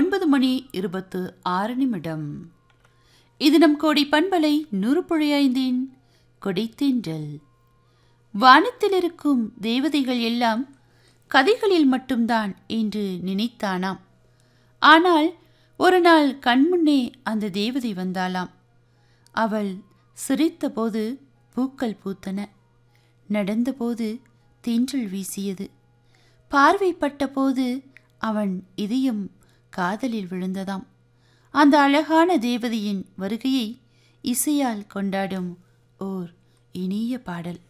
ஒன்பது மணி இருபத்து ஆறு நிமிடம் இது நம் கோடி பண்பலை நூறு புழையைந்தின் கொடைத்தேன்றல் வானத்தில் இருக்கும் தேவதைகள் எல்லாம் கதைகளில் மட்டும்தான் என்று நினைத்தானாம் ஆனால் ஒரு நாள் கண்முன்னே அந்த தேவதை வந்தாளாம் அவள் சிரித்தபோது பூக்கள் பூத்தன நடந்தபோது தென்றல் வீசியது பார்வைப்பட்ட போது அவன் இதயம் காதலில் விழுந்ததாம் அந்த அழகான தேவதையின் வருகையை இசையால் கொண்டாடும் ஓர் இனிய பாடல்